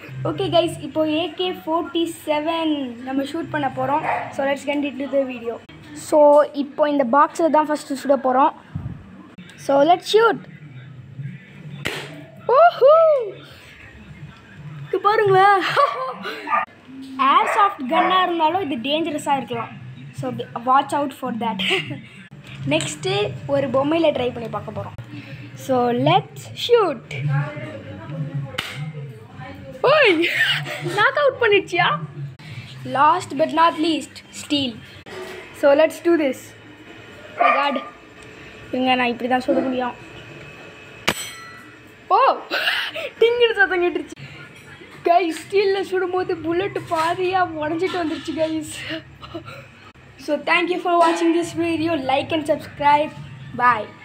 okay guys இப்போ AK forty seven நம்ம shoot பண்ண போகிறோம் so let's count it the video so இப்போ இந்த பாக்ஸில் தான் ஃபஸ்ட்டு சுட போகிறோம் ஸோ லெட் ஷூட் ஓஹூ இது பாருங்களேன் ஏர் சாஃப்ட் கன்னாக இருந்தாலும் இது டேஞ்சரஸாக இருக்கலாம் so watch out for that next ஒரு பொம்மையில் ட்ரை பண்ணி பார்க்க போகிறோம் ஸோ லெட்ஸ் ஷூட் ஓய் நாக் அவுட் பண்ணிடுச்சியா last but not least steel so let's do this god இவங்க நான் இப்படி தான் சொல்ல முடியும் ஓ டிங்குன்னு சத்தம் கேட்டுருச்சு கைஸ் ஸ்டீலில் சுடும்போது புல்லட் பாதியாக உடஞ்சிட்டு வந்துருச்சு கைஸ் ஸோ தேங்க்யூ ஃபார் வாட்சிங் this video like and subscribe bye